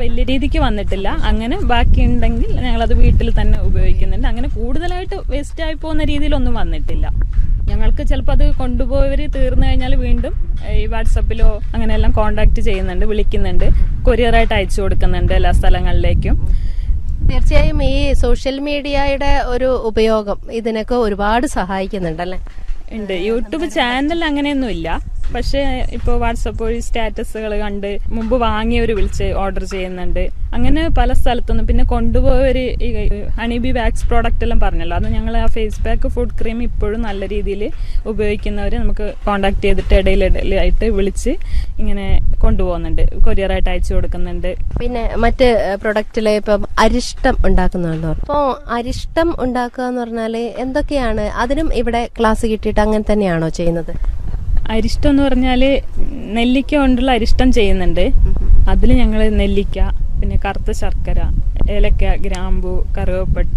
വലിയ രീതിക്ക് വന്നിട്ടില്ല അങ്ങനെ ബാക്കി ഉണ്ടെങ്കിൽ ഞങ്ങളത് വീട്ടിൽ തന്നെ ഉപയോഗിക്കുന്നുണ്ട് അങ്ങനെ കൂടുതലായിട്ട് വേസ്റ്റ് ആയി പോകുന്ന രീതിയിലൊന്നും വന്നിട്ടില്ല ഞങ്ങൾക്ക് ചിലപ്പോൾ അത് കൊണ്ടുപോയവർ തീർന്നു കഴിഞ്ഞാൽ വീണ്ടും ഈ വാട്സപ്പിലോ അങ്ങനെയെല്ലാം കോണ്ടാക്ട് ചെയ്യുന്നുണ്ട് വിളിക്കുന്നുണ്ട് കൊറിയറായിട്ട് അയച്ചു കൊടുക്കുന്നുണ്ട് എല്ലാ സ്ഥലങ്ങളിലേക്കും തീർച്ചയായും ഈ സോഷ്യൽ മീഡിയയുടെ ഒരു ഉപയോഗം ഇതിനൊക്കെ ഒരുപാട് സഹായിക്കുന്നുണ്ടല്ലേ ഉണ്ട് യൂട്യൂബ് ചാനൽ അങ്ങനെയൊന്നും ഇല്ല പക്ഷേ ഇപ്പോൾ വാട്സപ്പ് വഴി സ്റ്റാറ്റസുകൾ കണ്ട് മുമ്പ് വാങ്ങിയവർ വിളിച്ച് ഓർഡർ ചെയ്യുന്നുണ്ട് അങ്ങനെ പല സ്ഥലത്തുനിന്നും പിന്നെ കൊണ്ടുപോയവർ ഈ ഹണിബി വാക്സ് പ്രോഡക്റ്റ് എല്ലാം പറഞ്ഞല്ലോ അത് ഞങ്ങൾ ആ ഫേസ് പാക്ക് ഫുഡ് ക്രീം ഇപ്പോഴും നല്ല രീതിയിൽ ഉപയോഗിക്കുന്നവർ നമുക്ക് കോണ്ടാക്ട് ചെയ്തിട്ട് ഇടയിലിടയിലായിട്ട് വിളിച്ച് ഇങ്ങനെ കൊണ്ടുപോകുന്നുണ്ട് കൊറിയറായിട്ട് അയച്ചു കൊടുക്കുന്നുണ്ട് പിന്നെ മറ്റ് പ്രൊഡക്റ്റിലെ ഇപ്പം അരിഷ്ടം ഉണ്ടാക്കുന്നുണ്ടോ അപ്പോൾ അരിഷ്ടം ഉണ്ടാക്കുക എന്ന് പറഞ്ഞാല് എന്തൊക്കെയാണ് അതിനും ഇവിടെ ക്ലാസ് കിട്ടിയിട്ട് അങ്ങനെ തന്നെയാണോ ചെയ്യുന്നത് അരിഷ്ടം എന്ന് പറഞ്ഞാൽ നെല്ലിക്ക കൊണ്ടുള്ള അരിഷ്ടം ചെയ്യുന്നുണ്ട് അതിൽ ഞങ്ങൾ നെല്ലിക്ക പിന്നെ കറുത്ത ശർക്കര ഏലക്ക ഗ്രാമ്പു കറുവപ്പട്ട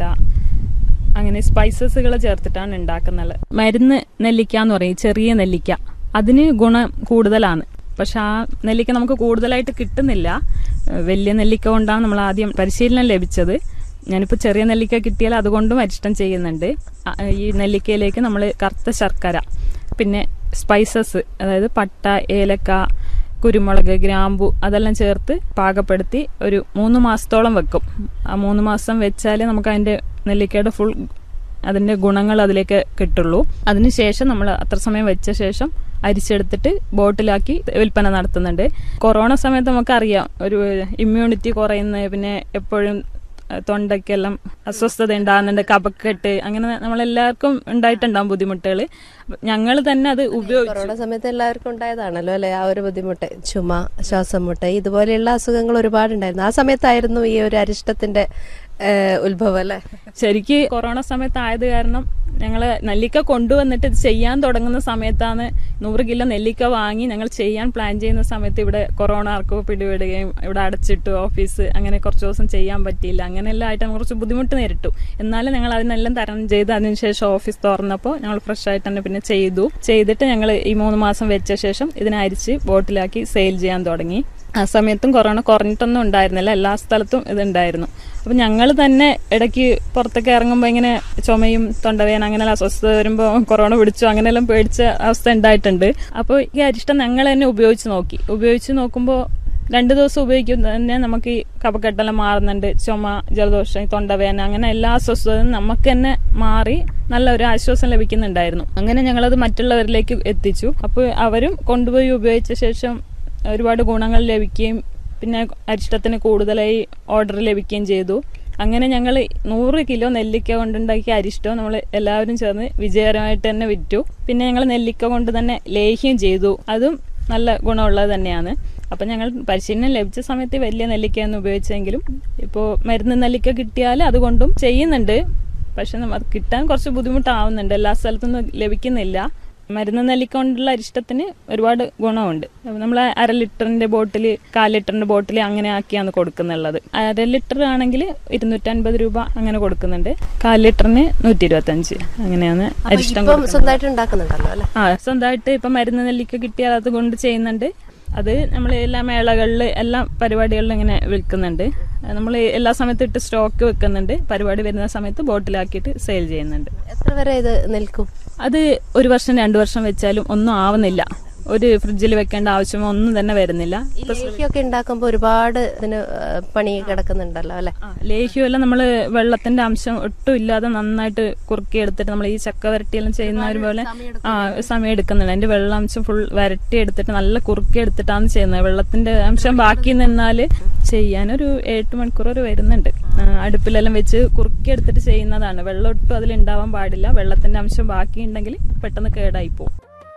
അങ്ങനെ സ്പൈസസുകൾ ചേർത്തിട്ടാണ് ഉണ്ടാക്കുന്നത് മരുന്ന് നെല്ലിക്ക എന്ന് പറയും ചെറിയ നെല്ലിക്ക അതിന് ഗുണം കൂടുതലാണ് പക്ഷെ ആ നെല്ലിക്ക നമുക്ക് കൂടുതലായിട്ട് കിട്ടുന്നില്ല ഏഹ് വലിയ നെല്ലിക്ക കൊണ്ടാണ് നമ്മൾ ആദ്യം പരിശീലനം ലഭിച്ചത് ഞാനിപ്പോൾ ചെറിയ നെല്ലിക്ക കിട്ടിയാൽ അതുകൊണ്ടും അരിഷ്ടം ചെയ്യുന്നുണ്ട് ആ, ഈ നെല്ലിക്കയിലേക്ക് നമ്മൾ കറുത്ത ശർക്കര പിന്നെ സ്പൈസസ് അതായത് പട്ട ഏലക്ക കുരുമുളക് ഗ്രാമ്പു അതെല്ലാം ചേർത്ത് പാകപ്പെടുത്തി ഒരു മൂന്ന് മാസത്തോളം വെക്കും ആ മൂന്ന് മാസം വെച്ചാൽ നമുക്ക് അതിന്റെ നെല്ലിക്കയുടെ ഫുൾ അതിന്റെ ഗുണങ്ങൾ അതിലേക്ക് കിട്ടുള്ളൂ അതിനുശേഷം നമ്മൾ അത്ര സമയം വെച്ച ശേഷം അരിച്ചെടുത്തിട്ട് ബോട്ടിലാക്കി വിൽപ്പന നടത്തുന്നുണ്ട് കൊറോണ സമയത്ത് നമുക്കറിയാം ഒരു ഇമ്മ്യൂണിറ്റി കുറയുന്ന പിന്നെ എപ്പോഴും അഹ് തൊണ്ടയ്ക്കെല്ലാം അസ്വസ്ഥത ഉണ്ടാകുന്നുണ്ട് കപക്കെട്ട് അങ്ങനെ നമ്മളെല്ലാവർക്കും ഉണ്ടായിട്ടുണ്ടാവും ബുദ്ധിമുട്ടുകൾ ഞങ്ങൾ തന്നെ അത് ഉപയോഗിച്ചു കൊറോണ സമയത്ത് എല്ലാവർക്കും ഉണ്ടായതാണല്ലോ അല്ലെ ആ ഒരു ബുദ്ധിമുട്ട് ചുമ ശ്വാസം മുട്ട് ഇതുപോലെയുള്ള അസുഖങ്ങൾ ഒരുപാടുണ്ടായിരുന്നു ആ സമയത്തായിരുന്നു ഈ ഒരു അരിഷ്ടത്തിന്റെ ഏഹ്, ഉത്ഭവം അല്ലെ ശരിക്ക് കൊറോണ സമയത്ത് ആയത് കാരണം ഞങ്ങള് നെല്ലിക്ക കൊണ്ടുവന്നിട്ട് ഇത് ചെയ്യാൻ തുടങ്ങുന്ന സമയത്താണ് നൂറ് കിലോ നെല്ലിക്ക വാങ്ങി ഞങ്ങൾ ചെയ്യാൻ പ്ലാൻ ചെയ്യുന്ന സമയത്ത് ഇവിടെ കൊറോണ ആർക്കോ പിടിപെടുകയും ഇവിടെ അടച്ചിട്ടു ഓഫീസ് അങ്ങനെ കുറച്ച് ദിവസം ചെയ്യാൻ പറ്റിയില്ല അങ്ങനെയെല്ലാം ആയിട്ട് നമുക്ക് കുറച്ച് ബുദ്ധിമുട്ട് നേരിട്ടു എന്നാലും ഞങ്ങൾ അതിനെല്ലാം തരണം ചെയ്ത് അതിനുശേഷം ഓഫീസ് തുറന്നപ്പോൾ ഞങ്ങൾ ഫ്രഷ് ആയിട്ട് തന്നെ പിന്നെ ചെയ്തു ചെയ്തിട്ട് ഞങ്ങൾ ഈ മൂന്ന് മാസം വെച്ച ശേഷം ഇതിനെ അരിച്ച് ബോട്ടിലാക്കി സെയിൽ ചെയ്യാൻ തുടങ്ങി ആ സമയത്തും കൊറോണ കുറഞ്ഞിട്ടൊന്നും ഉണ്ടായിരുന്നില്ല എല്ലാ സ്ഥലത്തും ഇതുണ്ടായിരുന്നു അപ്പൊ ഞങ്ങൾ തന്നെ ഇടയ്ക്ക് പുറത്തൊക്കെ ഇറങ്ങുമ്പോൾ ഇങ്ങനെ ചുമയും തൊണ്ടവേന അങ്ങനെയുള്ള അസ്വസ്ഥത വരുമ്പോൾ കൊറോണ പിടിച്ചു അങ്ങനെയെല്ലാം പേടിച്ച അവസ്ഥ ഉണ്ടായിട്ടുണ്ട് അപ്പോൾ ഈ അരിഷ്ടം ഞങ്ങൾ തന്നെ ഉപയോഗിച്ച് നോക്കി ഉപയോഗിച്ച് നോക്കുമ്പോൾ രണ്ട് ദിവസം ഉപയോഗിക്കും തന്നെ നമുക്ക് ഈ കപക്കെട്ടെല്ലാം മാറുന്നുണ്ട് ചുമ ജലദോഷം ഈ തൊണ്ടവേന അങ്ങനെ എല്ലാ അസ്വസ്ഥതയും നമുക്ക് തന്നെ മാറി നല്ല ഒരു ആശ്വാസം ലഭിക്കുന്നുണ്ടായിരുന്നു അങ്ങനെ ഞങ്ങളത് മറ്റുള്ളവരിലേക്ക് എത്തിച്ചു അപ്പോൾ അവരും കൊണ്ടുപോയി ഉപയോഗിച്ച ശേഷം ഒരുപാട് ഗുണങ്ങൾ ലഭിക്കുകയും പിന്നെ അരിഷ്ടത്തിന് കൂടുതലായി ഓർഡർ ലഭിക്കുകയും ചെയ്തു അങ്ങനെ ഞങ്ങൾ നൂറ് കിലോ നെല്ലിക്ക കൊണ്ടുണ്ടാക്കിയ അരിഷ്ടം നമ്മൾ എല്ലാവരും ചേർന്ന് വിജയകരമായിട്ട് തന്നെ വിറ്റു പിന്നെ ഞങ്ങൾ നെല്ലിക്ക കൊണ്ട് തന്നെ ലേഹ്യം ചെയ്തു അതും നല്ല ഗുണമുള്ളത് തന്നെയാണ് അപ്പം ഞങ്ങൾ പരിശീലനം ലഭിച്ച സമയത്ത് വലിയ നെല്ലിക്കയൊന്നും ഉപയോഗിച്ചെങ്കിലും ഇപ്പോൾ മരുന്ന് നെല്ലിക്ക കിട്ടിയാൽ അതുകൊണ്ടും ചെയ്യുന്നുണ്ട് പക്ഷെ നമ്മ- അത് കിട്ടാൻ കുറച്ച് ബുദ്ധിമുട്ടാവുന്നുണ്ട് എല്ലാ സ്ഥലത്തൊന്നും ലഭിക്കുന്നില്ല മരുന്ന് നെല്ലിക്ക കൊണ്ടുള്ള അരിഷ്ടത്തിന് ഒരുപാട് ഗുണമുണ്ട് നമ്മൾ അര ലിറ്ററിന്റെ ബോട്ടിൽ കാൽ ലിറ്ററിന്റെ ബോട്ടിൽ അങ്ങനെ ആക്കിയാണ് കൊടുക്കുന്നുള്ളത് അര ലിറ്റർ ആണെങ്കിൽ ഇരുന്നൂറ്റൻപത് രൂപ അങ്ങനെ കൊടുക്കുന്നുണ്ട് കാൽ ലിറ്ററിന് നൂറ്റി ഇരുപത്തഞ്ച് അങ്ങനെയാണ് അരിഷ്ടം ഇപ്പം കൊടുക്കുന്നത്. സ്വന്തമായിട്ട് ഉണ്ടാക്കുന്നുണ്ടല്ലോ അല്ലെ ആ സ്വന്തമായിട്ട് ഇപ്പൊ മരുന്ന് നെല്ലിക്ക കിട്ടിയാൽ അത് കൊണ്ട് ചെയ്യുന്നുണ്ട് അത് നമ്മൾ എല്ലാ മേളകളിൽ എല്ലാ പരിപാടികളിലും ഇങ്ങനെ വിൽക്കുന്നുണ്ട് നമ്മൾ എല്ലാ സമയത്തും ഇട്ട് സ്റ്റോക്ക് വെക്കുന്നുണ്ട് പരിപാടി വരുന്ന സമയത്ത് ബോട്ടിലാക്കിയിട്ട് സെയിൽ ചെയ്യുന്നുണ്ട് എത്ര വരെ ഇത് നിൽക്കും അത് ഒരു വർഷം രണ്ടു വർഷം വെച്ചാലും ഒന്നും ആവുന്നില്ല ഒരു ഫ്രിഡ്ജിൽ വെക്കേണ്ട ആവശ്യമോ ഒന്നും തന്നെ വരുന്നില്ല ഈ ലേഹ്യമൊക്കെ ഉണ്ടാക്കുമ്പോൾ ഒരുപാട് ഇതിന് ഏഹ്, പണി കിടക്കുന്നുണ്ടല്ലോ അല്ലെ ആ, ലേഹ്യമെല്ലാം നമ്മൾ വെള്ളത്തിന്റെ അംശം ഒട്ടും ഇല്ലാതെ നന്നായിട്ട് കുറുക്കി എടുത്തിട്ട് നമ്മൾ ഈ ചക്ക വരട്ടിയെല്ലാം ചെയ്യുന്നവർ പോലെ ആ സമയം എടുക്കുന്നുണ്ട് അതിന്റെ വെള്ളാംശം ഫുൾ വരട്ടി എടുത്തിട്ട് നല്ല കുറുക്കി എടുത്തിട്ടാണ് ചെയ്യുന്നത് വെള്ളത്തിന്റെ അംശം ബാക്കി നിന്നാല് ചെയ്യാനൊരു എട്ട് മണിക്കൂർ വരെ വരുന്നുണ്ട് ആ, അടുപ്പിലെല്ലാം വെച്ച് കുറുക്കി എടുത്തിട്ട് ചെയ്യുന്നതാണ് വെള്ളം ഒട്ടും അതിൽ ഉണ്ടാവാൻ പാടില്ല വെള്ളത്തിന്റെ അംശം ബാക്കി ഉണ്ടെങ്കിൽ പെട്ടെന്ന് കേടായി പോകും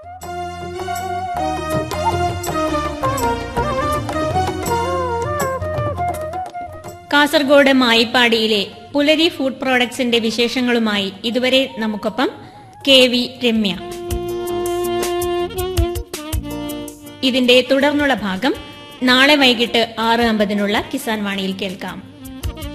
കാസർഗോഡ് മായിപ്പാടിയിലെ പുലരി ഫുഡ് പ്രോഡക്ട്സിന്റെ വിശേഷങ്ങളുമായി ഇതുവരെ നമുക്കൊപ്പം കെ വി രമ്യ ഇതിന്റെ തുടർന്നുള്ള ഭാഗം നാളെ വൈകിട്ട് ആറ് അമ്പതിനുള്ള കിസാൻ വാണിയിൽ കേൾക്കാം